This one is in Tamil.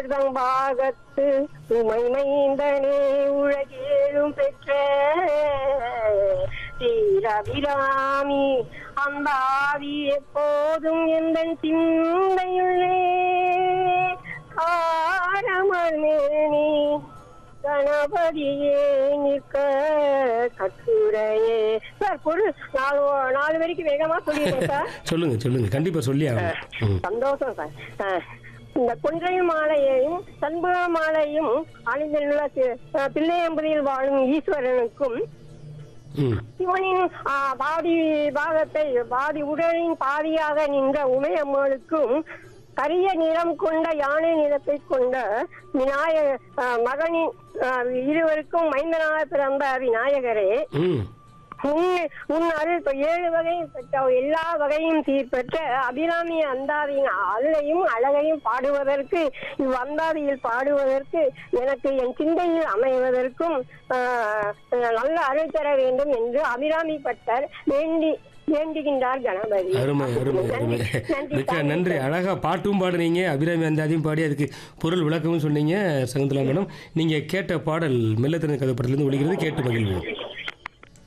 உயர்தம் பாகத்து உமை மைந்தனே உலகேழும் பெற்ற ஸ்ரீரபிராமி அம்பாவி எப்போதும் எந்த சிந்தையுள்ளே காரமர்மேனி கணபதியே நிற்க கட்டுரையே சார் பொருள் நாலு நாலு வரைக்கும் வேகமா சொல்லிடுறேன் சார் சொல்லுங்க சொல்லுங்க கண்டிப்பா சொல்லி ஆகணும் ம். சந்தோஷம் சார் ஆ, இந்த கொன்றை மாலையையும் சண்பக மாலையும் அணிந்துள்ள சி- ஆ, பிள்ளையம்பதியில் வாழும் ஈஸ்வரனுக்கும் ம் சிவனின் ஆ, பாதி பாகத்தை பாதி உடலின் பாதியாக நின்ற உமையம்மனுக்கும் கரிய நிறம் கொண்ட யானை நிறத்தை கொண்ட விநாயக ஆ, மகனின் ஆ, இருவருக்கும் மைந்தனாக பிறந்த விநாயகரே ம் உன் உன் அருள் இப்ப ஏழு வகையும் பெற்ற எல்லா வகையும் சீர்பெற்ற அபிராமி அந்தாதியின் அருளையும் அழகையும் பாடுவதற்கு இவ்வந்தாதியில் பாடுவதற்கு எனக்கு என் சிந்தையில் அமைவதற்கும் ஆஹ், நல்ல அருள் தர வேண்டும் என்று அபிராமி பட்டர் வேண்டி வேண்டுகின்றார் கணபதி அருமை அருமை அருமை நன்றி மிக்க நன்றி அழகா பாட்டும் பாடுனீங்க அபிராமி அந்தாதியும் பாடி அதுக்கு பொருள் விளக்கமும் சொன்னீங்க சகுந்தலா மேடம் நீங்க கேட்ட பாடல் மெல்லத்திறன் கதை படத்துலேருந்து ஒழிக்கிறது கேட்டு மகிழ்வோம்